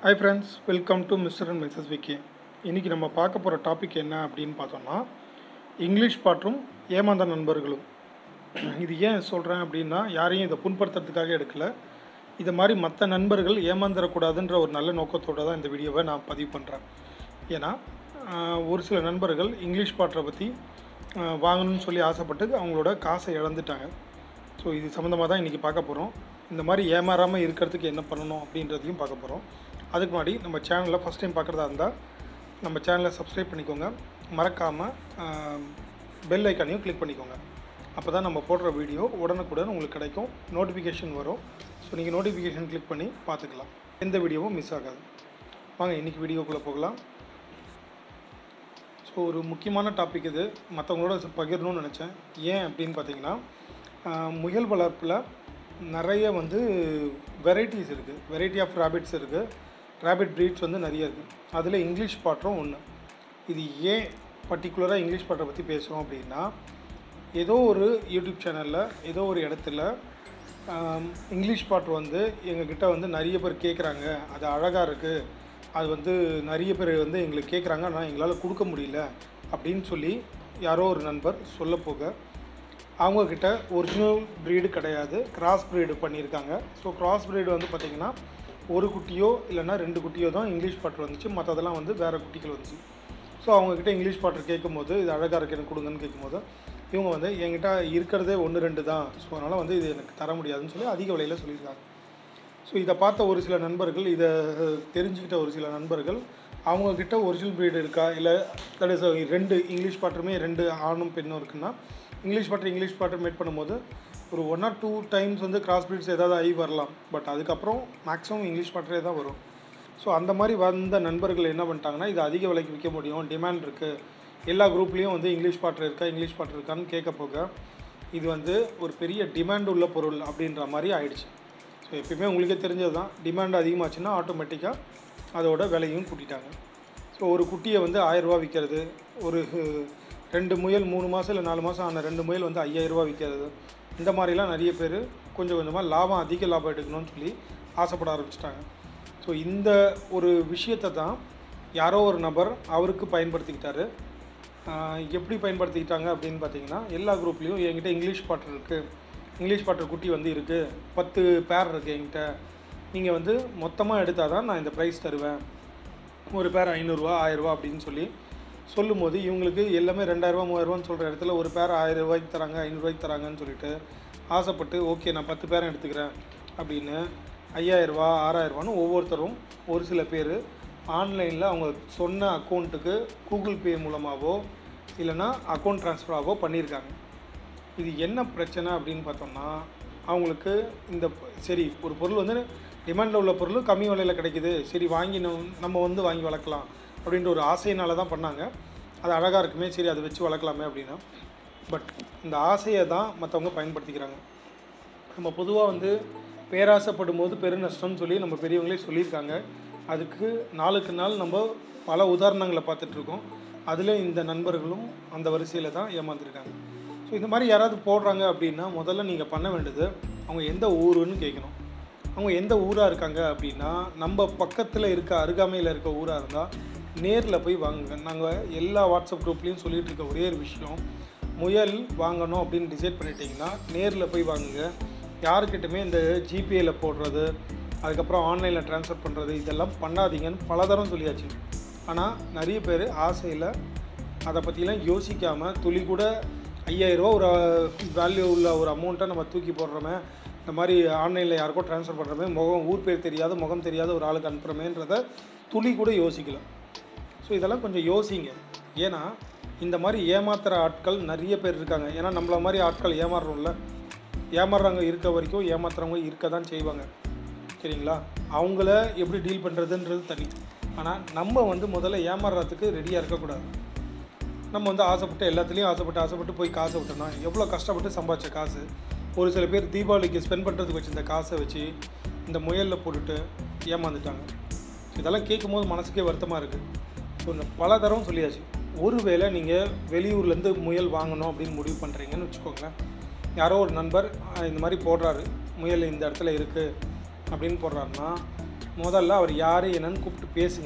hi friends welcome to mister and missus Vicky இன்றைக்கி நம்ம பார்க்க போகிற டாபிக் என்ன அப்படின்னு பார்த்தோம்னா இங்கிலீஷ் பாட்டும் ஏமாந்த நண்பர்களும் இது ஏன் சொல்கிறேன் அப்படின்னா யாரையும் இதை புண்படுத்துறதுக்காக எடுக்கல இதை மாதிரி மற்ற நண்பர்கள் ஏமாந்துடக்கூடாதுன்ற ஒரு நல்ல நோக்கத்தோடு தான் இந்த வீடியோவை நான் பதிவு பண்ணுறேன் ஏன்னா ஆஹ், ஒரு சில நண்பர்கள் இங்கிலீஷ் பாட்டை பற்றி ஆஹ், வாங்கணும்னு சொல்லி ஆசைப்பட்டு அவங்களோட காசை இழந்துட்டாங்க ஸோ இது சம்மந்தமாக தான் இன்றைக்கி பார்க்க போகிறோம் இந்த மாதிரி ஏமாறாமல் இருக்கிறதுக்கு என்ன பண்ணணும் அப்படின்றதையும் பார்க்க போகிறோம் அதுக்கு முன்னாடி நம்ம சேனலை ஃபஸ்ட் டைம் பார்க்குறதா இருந்தால் நம்ம சேனலை சப்ஸ்கிரைப் பண்ணிக்கோங்க மறக்காமல் பெல் ஐக்கானையும் கிளிக் பண்ணிக்கோங்க அப்போ தான் நம்ம போடுற வீடியோ உடனுக்குடன் உங்களுக்கு கிடைக்கும் நோட்டிஃபிகேஷன் வரும் ஸோ நீங்கள் நோட்டிஃபிகேஷன் கிளிக் பண்ணி பார்த்துக்கலாம் எந்த வீடியோவும் மிஸ் ஆகாது வாங்க இன்றைக்கி வீடியோக்குள்ளே போகலாம் ஸோ ஒரு முக்கியமான டாபிக் இது மற்றவங்களோட ச- பகிரணும்னு நினச்சேன் ஏன் அப்படின்னு பார்த்தீங்கன்னா ஆஹ், முயல் வளர்ப்பில் நிறைய வந்து வெரைட்டிஸ் இருக்குது வெரைட்டி ஆஃப் ரேபிட்ஸ் இருக்குது ரேபிட் ப்ரீட்ஸ் வந்து நிறைய இருக்குது அதில் இங்கிலீஷ் பாட்டும் ஒன்று இது ஏன் பர்டிகுலராக இங்கிலீஷ் பாட்டை பற்றி பேசுகிறோம் அப்படின்னா ஏதோ ஒரு யூடியூப் சேனலில் ஏதோ ஒரு இடத்துல ஆம், இங்கிலீஷ் பாட்டு வந்து எங்ககிட்ட வந்து நிறைய பேர் கேட்குறாங்க அது அழகாக இருக்குது அது வந்து நிறைய பேர் வந்து எங்களுக்கு கேட்குறாங்க ஆனால் எங்களால் கொடுக்க முடியல அப்படின்னு சொல்லி யாரோ ஒரு நண்பர் சொல்ல போக அவங்கக்கிட்ட ஒரிஜினல் ப்ரீடு கிடையாது கிராஸ் ப்ரீடு பண்ணியிருக்காங்க ஸோ கிராஸ் ப்ரீடு வந்து பார்த்திங்கன்னா ஒரு குட்டியோ இல்லைன்னா ரெண்டு குட்டியோ தான் இங்கிலீஷ் பாட்டு வந்துச்சு மற்றதெல்லாம் வந்து வேறு குட்டிகள் வந்துச்சு ஸோ அவங்கக்கிட்ட இங்கிலீஷ் பாட்டு கேட்கும்போது இது அழகாக இருக்கு எனக்கு கொடுங்கன்னு கேட்கும்போது இவங்க வந்து என்கிட்ட இருக்கிறதே ஒன்று ரெண்டு தான் ஸோ அதனால் வந்து இது எனக்கு தர முடியாதுன்னு சொல்லி அதிக விலையில் சொல்லியிருக்காங்க ஸோ இதை பார்த்த ஒரு சில நண்பர்கள் இதை தெரிஞ்சுக்கிட்ட ஒரு சில நண்பர்கள் அவங்கக்கிட்ட ஒரிஜினல் ப்ரீடு இருக்கா இல்லை தட் இஸ் ரெண்டு இங்கிலீஷ் பாட்டுமே ரெண்டு ஆணும் பெண்ணும் இருக்குன்னா இங்கிலீஷ் பாட்டு இங்கிலீஷ் பாட்டு மேட் பண்ணும்போது ஒரு ஒன் ஆர் டூ டைம்ஸ் வந்து கிராஸ் ப்ரீட்ஸ் ஏதாவது ஆகி வரலாம் பட் அதுக்கப்புறம் மேக்ஸிமம் இங்கிலீஷ் பாட்டே தான் வரும் ஸோ அந்த மாதிரி வந்த நண்பர்கள் என்ன பண்ணிட்டாங்கன்னா இது அதிக விலைக்கு விற்க முடியும் டிமாண்ட் இருக்குது எல்லா குரூப்லேயும் வந்து இங்கிலீஷ் பாட்டு இருக்கா இங்கிலீஷ் பாட்டு இருக்கான்னு கேட்க போக இது வந்து ஒரு பெரிய டிமாண்ட் உள்ள பொருள் அப்படின்ற மாதிரி ஆயிடுச்சு ஸோ எப்பயுமே உங்களுக்கே தெரிஞ்சது தான் டிமாண்ட் அதிகமாச்சுன்னா ஆட்டோமேட்டிக்காக அதோட விலையும் கூட்டிட்டாங்க ஸோ ஒரு குட்டியை வந்து ஆயிரரூபா விற்கிறது ஒரு அஹ், ரெண்டு முயல் மூணு மாதம் இல்லை நாலு மாதம் ஆன ரெண்டு முயல் வந்து ஐயாயிரரூபா விற்கிறது இந்த மாதிரிலாம் நிறைய பேர் கொஞ்சம் கொஞ்சமாக லாபம் அதிக லாபம் எடுக்கணும்னு சொல்லி ஆசைப்பட ஆரம்பிச்சிட்டாங்க ஸோ இந்த ஒரு விஷயத்தை தான் யாரோ ஒரு நபர் அவருக்கு பயன்படுத்திக்கிட்டாரு ஆஹ் எப்படி பயன்படுத்திக்கிட்டாங்க அப்படின்னு பார்த்தீங்கன்னா எல்லா குரூப்லேயும் என்கிட்ட இங்கிலீஷ் பாட்டு இருக்குது இங்கிலீஷ் பாட்டு குட்டி வந்து இருக்குது பத்து பேர் இருக்குது என்கிட்ட நீங்கள் வந்து மொத்தமாக எடுத்தால் தான் நான் இந்த ப்ரைஸ் தருவேன் ஒரு பேர் ஐநூறுரூவா ஆயிரரூவா அப்படின்னு சொல்லி சொல்லும்போது இவங்களுக்கு எல்லாமே ரெண்டாயிரரூவா மூவாயிரரூவான்னு சொல்கிற இடத்துல ஒரு பேர் ஆயிரம் ரூபாய்க்கு தராங்க ஐநூறுரூவாய்க்கு தராங்கன்னு சொல்லிட்டு ஆசைப்பட்டு ஓகே நான் பத்து பேரை எடுத்துக்கிறேன் அப்படின்னு ஐயாயிரரூவா ஆறாயிரரூவான்னு ஒவ்வொருத்தரும் ஒரு சில பேர் ஆன்லைனில் அவங்க சொன்ன அக்கௌண்ட்டுக்கு கூகுள் பே மூலமாகவோ இல்லைன்னா அக்கௌண்ட் ட்ரான்ஸ்ஃபராகவோ பண்ணியிருக்காங்க இது என்ன பிரச்சனை அப்படின்னு பார்த்தோம்னா அவங்களுக்கு இந்த ப- சரி ஒரு பொருள் வந்து டிமாண்டில் உள்ள பொருள் கம்மி விலையில் கிடைக்குது சரி வாங்கி நம்ம நம்ம வந்து வாங்கி வளர்க்கலாம் அப்படின்ற ஒரு ஆசையினால தான் பண்ணாங்க அது அழகாக இருக்குமே சரி அதை வச்சு வளர்க்கலாமே அப்படின்னா பட் இந்த ஆசையை தான் மற்றவங்க பயன்படுத்திக்கிறாங்க நம்ம பொதுவாக வந்து பேராசைப்படும் போது பெருநஷ்டம்னு சொல்லி நம்ம பெரியவங்களே சொல்லியிருக்காங்க அதுக்கு நாளுக்கு நாள் நம்ம பல உதாரணங்களை பார்த்துட்ருக்கோம் அதில் இந்த நண்பர்களும் அந்த வரிசையில் தான் ஏமாந்துருக்காங்க ஸோ இந்த மாதிரி யாராவது போடுறாங்க அப்படின்னா முதல்ல நீங்கள் பண்ண வேண்டியது அவங்க எந்த ஊருன்னு கேட்கணும் அவங்க எந்த ஊராக இருக்காங்க அப்படின்னா நம்ம பக்கத்தில் இருக்க அருகாமையில் இருக்க ஊராக இருந்தால் நேரில் போய் வாங்குங்க நாங்கள் எல்லா வாட்ஸ்அப் குரூப்லேயும் சொல்லிட்டு இருக்க ஒரே ஒரு விஷயம் முயல் வாங்கணும் அப்படின்னு டிசைட் பண்ணிட்டீங்கன்னா நேரில் போய் வாங்குங்க யாருக்கிட்டுமே இந்த ஜிபேயில் போடுறது அதுக்கப்புறம் ஆன்லைனில் ட்ரான்ஸ்ஃபர் பண்ணுறது இதெல்லாம் பண்ணாதீங்கன்னு பலதரம் சொல்லியாச்சு ஆனால் நிறைய பேர் ஆசையில் அதை பற்றிலாம் யோசிக்காமல் துளி கூட ஐயாயிரரூவா ஒரு வேல்யூ உள்ள ஒரு அமௌண்ட்டை நம்ம தூக்கி போடுறோமே இந்த மாதிரி ஆன்லைனில் யாருக்கோ ட்ரான்ஸ்ஃபர் பண்ணுறமே முகம் ஊர் பேர் தெரியாத முகம் தெரியாத ஒரு ஆளுக்கு அனுப்புகிறமேன்றத துளி கூட யோசிக்கல ஸோ இதெல்லாம் கொஞ்சம் யோசிங்க ஏன்னா இந்த மாதிரி ஏமாத்துற ஆட்கள் நிறைய பேர் இருக்காங்க ஏன்னா நம்மள மாதிரி ஆட்கள் ஏமாறுறோம்ல ஏமாறுறவங்க இருக்க வரைக்கும் ஏமாத்துறவங்க இருக்க தான் செய்வாங்க சரிங்களா அவங்கள எப்படி டீல் பண்ணுறதுன்றது தனி ஆனால் நம்ம வந்து முதல்ல ஏமாறுறதுக்கு ரெடியாக இருக்கக்கூடாது நம்ம வந்து ஆசைப்பட்டு எல்லாத்துலேயும் ஆசைப்பட்டு ஆசைப்பட்டு போய் காசை விட்டோம்னா எவ்வளோ கஷ்டப்பட்டு சம்பாதிச்ச காசு ஒரு சில பேர் தீபாவளிக்கு ஸ்பெண்ட் பண்ணுறதுக்கு வச்சிருந்த காசை வச்சு இந்த முயலில் போட்டுட்டு ஏமாந்துட்டாங்க இதெல்லாம் கேட்கும்போது மனசுக்கே வருத்தமாக இருக்குது ஸோ இந்த பல தரம் சொல்லியாச்சு ஒருவேளை நீங்கள் வெளியூர்லேருந்து முயல் வாங்கணும் அப்படின்னு முடிவு பண்ணுறீங்கன்னு வச்சுக்கோங்களேன் யாரோ ஒரு நண்பர் அஹ், இந்த மாதிரி போடுறாரு முயல் இந்த இடத்துல இருக்குது அப்படின்னு போடுறாருன்னா முதல்ல அவர் யார் என்னன்னு கூப்பிட்டு பேசுங்க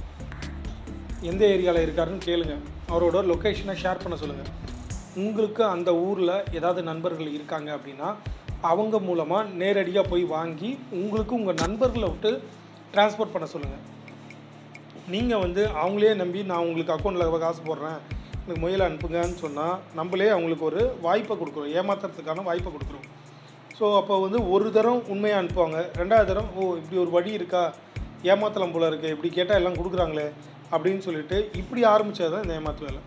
எந்த ஏரியாவில் இருக்காருன்னு கேளுங்க அவரோட லொக்கேஷனை ஷேர் பண்ண சொல்லுங்கள் உங்களுக்கு அந்த ஊரில் ஏதாவது நண்பர்கள் இருக்காங்க அப்படின்னா அவங்க மூலமாக நேரடியாக போய் வாங்கி உங்களுக்கு உங்கள் நண்பர்களை விட்டு ட்ரான்ஸ்போர்ட் பண்ண சொல்லுங்கள் நீங்கள் வந்து அவங்களே நம்பி நான் உங்களுக்கு அக்கௌண்ட்டில் காசு போடுறேன் எனக்கு முயலை அனுப்புங்கன்னு சொன்னால் நம்மளே அவங்களுக்கு ஒரு வாய்ப்பை கொடுக்குறோம் ஏமாத்துறதுக்கான வாய்ப்பை கொடுக்குறோம் ஸோ அப்போ வந்து ஒரு தரம் உண்மையாக அனுப்புவாங்க ரெண்டாவது தரம் ஓ இப்படி ஒரு வழி இருக்கா ஏமாத்தலாம் போல இருக்குது இப்படி கேட்டால் எல்லாம் கொடுக்குறாங்களே அப்படின்னு சொல்லிட்டு இப்படி ஆரம்பித்தது தான் இந்த ஏமாத்து வேலை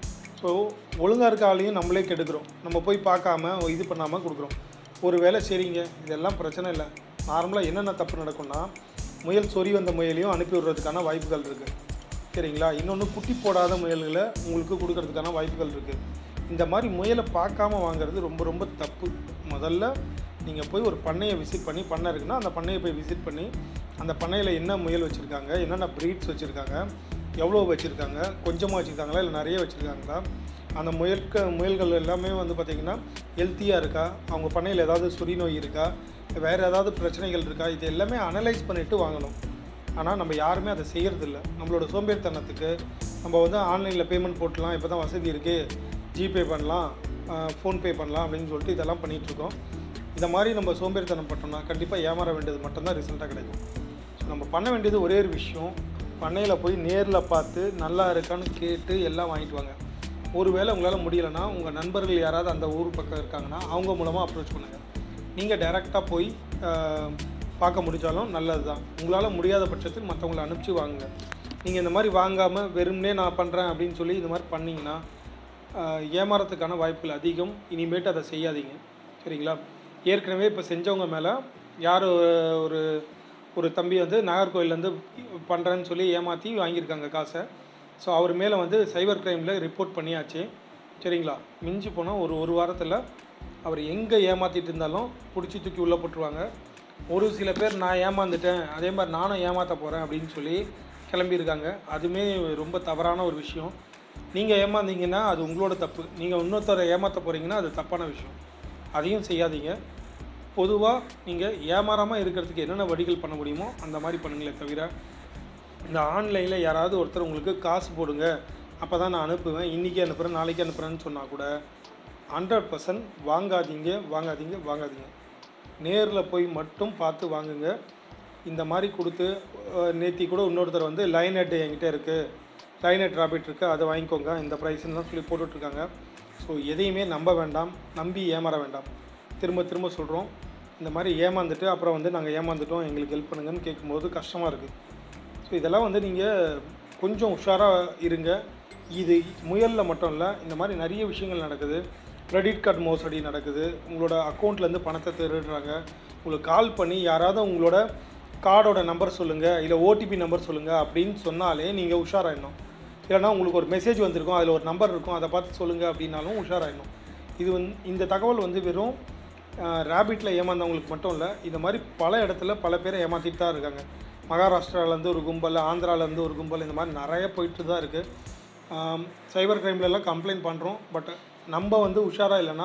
ஸோ ஒழுங்காக இருக்க ஆளையும் நம்மளே கெடுக்கிறோம் நம்ம போய் பார்க்காம இது பண்ணாமல் கொடுக்குறோம் ஒரு வேளை சரிங்க இதெல்லாம் பிரச்சனை இல்லை நார்மலாக என்னென்ன தப்பு நடக்கும்னா முயல் சொறி வந்த முயலையும் அனுப்பி விடுறதுக்கான வாய்ப்புகள் இருக்குது சரிங்களா இன்னொன்று குட்டி போடாத முயல்களை உங்களுக்கு கொடுக்கறதுக்கான வாய்ப்புகள் இருக்குது இந்த மாதிரி முயலை பார்க்காம வாங்குறது ரொம்ப ரொம்ப தப்பு முதல்ல நீங்கள் போய் ஒரு பண்ணையை விசிட் பண்ணி பண்ணை இருக்குன்னா அந்த பண்ணையை போய் விசிட் பண்ணி அந்த பண்ணையில் என்ன முயல் வச்சுருக்காங்க என்னென்ன ப்ரீட்ஸ் வச்சுருக்காங்க எவ்வளோ வச்சுருக்காங்க கொஞ்சமாக வச்சுருக்காங்களா இல்லை நிறைய வச்சுருக்காங்களா அந்த முயல்க முயல்கள் எல்லாமே வந்து பார்த்திங்கன்னா ஹெல்த்தியாக இருக்கா அவங்க பண்ணையில் ஏதாவது சொறி நோய் இருக்கா வேறு ஏதாவது பிரச்சனைகள் இருக்கா இது எல்லாமே அனலைஸ் பண்ணிவிட்டு வாங்கணும் ஆனால் நம்ம யாருமே அதை செய்கிறதில்ல நம்மளோட சோம்பேறித்தனத்துக்கு நம்ம வந்து ஆன்லைனில் பேமெண்ட் போட்டுலாம் இப்போ தான் வசதி இருக்குது ஜிபே பண்ணலாம் ஃபோன்பே பண்ணலாம் அப்படின்னு சொல்லிட்டு இதெல்லாம் பண்ணிகிட்ருக்கோம் இந்த மாதிரி நம்ம சோம்பேறித்தனம் பட்டோம்னா கண்டிப்பாக ஏமாற வேண்டியது மட்டும்தான் ரிசல்ட்டாக கிடைக்கும் ஸோ நம்ம பண்ண வேண்டியது ஒரே ஒரு விஷயம் பண்ணையில் போய் நேரில் பார்த்து நல்லா இருக்கான்னு கேட்டு எல்லாம் வாங்கிட்டு வாங்க ஒருவேளை உங்களால் முடியலைன்னா உங்கள் நண்பர்கள் யாராவது அந்த ஊர் பக்கம் இருக்காங்கன்னா அவங்க மூலமாக அப்ரோச் பண்ணுங்கள் நீங்கள் டைரெக்டாக போய் ஆஹ், பார்க்க முடிஞ்சாலும் நல்லது தான் உங்களால் முடியாத பட்சத்தில் மற்றவங்களை அனுப்பிச்சு வாங்குங்க நீங்கள் இந்த மாதிரி வாங்காமல் வெறும்னே நான் பண்ணுறேன் அப்படின்னு சொல்லி இந்த மாதிரி பண்ணிங்கன்னா ஆஹ், ஏமாறத்துக்கான வாய்ப்புகள் அதிகம் இனிமேட்டு அதை செய்யாதீங்க சரிங்களா ஏற்கனவே இப்போ செஞ்சவங்க மேலே யார் ஒரு ஒரு தம்பி வந்து நாகர்கோவிலேருந்து பண்ணுறேன்னு சொல்லி ஏமாற்றி வாங்கியிருக்காங்க காசை ஸோ அவர் மேலே வந்து சைபர் கிரைமில் ரிப்போர்ட் பண்ணியாச்சு சரிங்களா மிஞ்சி போனால் ஒரு ஒரு வாரத்தில் அவர் எங்கே ஏமாற்றிட்டு இருந்தாலும் பிடிச்சி தூக்கி உள்ளே போட்டுருவாங்க ஒரு சில பேர் நான் ஏமாந்துட்டேன் அதே மாதிரி நானும் ஏமாற்ற போகிறேன் அப்படின்னு சொல்லி கிளம்பியிருக்காங்க அதுவுமே ரொம்ப தவறான ஒரு விஷயம் நீங்கள் ஏமாந்தீங்கன்னா அது உங்களோட தப்பு நீங்கள் இன்னொருத்தரை ஏமாற்ற போகிறீங்கன்னா அது தப்பான விஷயம் அதையும் செய்யாதீங்க பொதுவாக நீங்கள் ஏமாறாமல் இருக்கிறதுக்கு என்னென்ன வழிகள் பண்ண முடியுமோ அந்த மாதிரி பண்ணுங்களே தவிர இந்த ஆன்லைனில் யாராவது ஒருத்தர் உங்களுக்கு காசு போடுங்க அப்போ தான் நான் அனுப்புவேன் இன்றைக்கி அனுப்புகிறேன் நாளைக்கு அனுப்புகிறேன்னு சொன்னால் கூட ஹண்ட்ரட் பர்சன்ட் வாங்காதீங்க வாங்காதீங்க வாங்காதீங்க நேரில் போய் மட்டும் பார்த்து வாங்குங்க இந்த மாதிரி கொடுத்து நேத்தி கூட இன்னொருத்தர் வந்து லைன் ஹெட் என்கிட்ட இருக்குது லைன் ஹெட் ராபிட் இருக்குது அதை வாங்கிக்கோங்க இந்த ப்ரைஸ்ன்னு தான் சொல்லி போட்டுட்ருக்காங்க ஸோ எதையுமே நம்ப வேண்டாம் நம்பி ஏமாற வேண்டாம் திரும்ப திரும்ப சொல்கிறோம் இந்த மாதிரி ஏமாந்துட்டு அப்புறம் வந்து நாங்கள் ஏமாந்துட்டோம் எங்களுக்கு ஹெல்ப் பண்ணுங்கன்னு கேட்கும்போது கஷ்டமாக இருக்குது ஸோ இதெல்லாம் வந்து நீங்கள் கொஞ்சம் உஷாராக இருங்க இது முயலில் மட்டும் இல்லை இந்த மாதிரி நிறைய விஷயங்கள் நடக்குது கிரெடிட் கார்டு மோசடி நடக்குது உங்களோட அக்கௌண்ட்லேருந்து பணத்தை திருடுறாங்க உங்களுக்கு கால் பண்ணி யாராவது உங்களோட கார்டோட நம்பர் சொல்லுங்கள் இல்லை ஓடிபி நம்பர் சொல்லுங்கள் அப்படின்னு சொன்னாலே நீங்கள் உஷாராயிடணும் இல்லைன்னா உங்களுக்கு ஒரு மெசேஜ் வந்திருக்கும் அதில் ஒரு நம்பர் இருக்கும் அதை பார்த்து சொல்லுங்கள் அப்படின்னாலும் உஷாராயிடணும் இது வந்து இந்த தகவல் வந்து வெறும் ரேபிட்டில் ஏமாந்தவங்களுக்கு மட்டும் இல்லை இந்த மாதிரி பல இடத்துல பல பேரை ஏமாற்றிட்டு தான் இருக்காங்க மகாராஷ்டிராலேருந்து ஒரு கும்பல் ஆந்திராலேருந்து ஒரு கும்பல் இந்த மாதிரி நிறைய போயிட்டு தான் இருக்குது சைபர் கிரைம்லலாம் கம்ப்ளைண்ட் பண்ணுறோம் பட் நம்ம வந்து உஷாராக இல்லைன்னா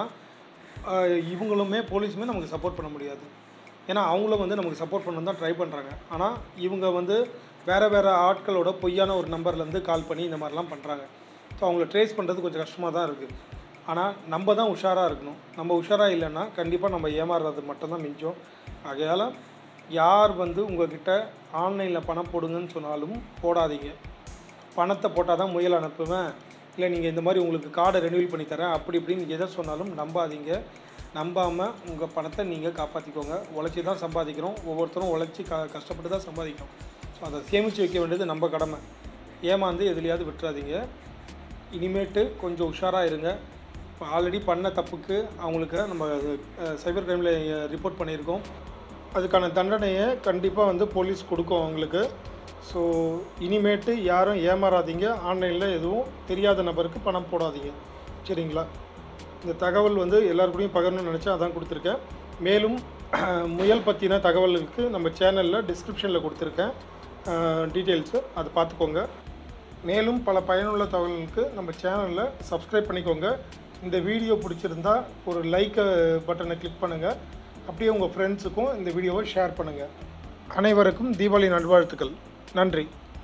ஆஹ் இவங்களுமே போலீஸுமே நமக்கு சப்போர்ட் பண்ண முடியாது ஏன்னா அவங்களும் வந்து நமக்கு சப்போர்ட் பண்ண தான் ட்ரை பண்ணுறாங்க ஆனால் இவங்க வந்து வேறு வேறு ஆட்களோட பொய்யான ஒரு நம்பர்லேருந்து கால் பண்ணி இந்த மாதிரிலாம் பண்ணுறாங்க ஸோ அவங்கள ட்ரேஸ் பண்ணுறது கொஞ்சம் கஷ்டமாக தான் இருக்குது ஆனால் நம்ம தான் உஷாராக இருக்கணும் நம்ம உஷாராக இல்லைன்னா கண்டிப்பாக நம்ம ஏமாறுறது மட்டும்தான் மிஞ்சம் ஆகையால் யார் வந்து உங்ககிட்ட ஆன்லைனில் பணம் போடுங்கன்னு சொன்னாலும் போடாதீங்க பணத்தை போட்டால் தான் முயல் அனுப்புவேன் இல்லை நீங்கள் இந்த மாதிரி உங்களுக்கு கார்டை ரெனியூல் பண்ணி தரேன் அப்படி இப்படின்னு எதை சொன்னாலும் நம்பாதீங்க நம்பாமல் உங்கள் பணத்தை நீங்கள் காப்பாற்றிக்கோங்க உழைச்சி தான் சம்பாதிக்கிறோம் ஒவ்வொருத்தரும் உழைச்சி க கஷ்டப்பட்டு தான் சம்பாதிக்கிறோம் ஸோ அதை சேமித்து வைக்க வேண்டியது நம்ம கடமை ஏமாந்து எதுலையாவது விட்டுறாதீங்க இனிமேட்டு கொஞ்சம் உஷாராக இருங்க இப்போ ஆல்ரெடி பண்ண தப்புக்கு அவங்களுக்கு நம்ம சைபர் கிரைமில் ரிப்போர்ட் பண்ணியிருக்கோம் அதுக்கான தண்டனையை கண்டிப்பாக வந்து போலீஸ் கொடுக்கும் அவங்களுக்கு ஸோ இனிமேட்டு யாரும் ஏமாறாதீங்க ஆன்லைனில் எதுவும் தெரியாத நபருக்கு பணம் போடாதீங்க சரிங்களா இந்த தகவல் வந்து எல்லாருக்கூடையும் பகிரணும்னு நினச்சேன் அதான் கொடுத்துருக்கேன் மேலும் முயல் பற்றின தகவலுக்கு நம்ம சேனலில் டிஸ்கிரிப்ஷனில் கொடுத்துருக்கேன் டீட்டெயில்ஸு அதை பார்த்துக்கோங்க மேலும் பல பயனுள்ள தகவல்களுக்கு நம்ம சேனலில் சப்ஸ்கிரைப் பண்ணிக்கோங்க இந்த வீடியோ பிடிச்சிருந்தா ஒரு லைக் பட்டனை கிளிக் பண்ணுங்கள் அப்படியே உங்கள் ஃப்ரெண்ட்ஸுக்கும் இந்த வீடியோவை ஷேர் பண்ணுங்கள் அனைவருக்கும் தீபாவளி நல்வாழ்த்துக்கள் நன்றி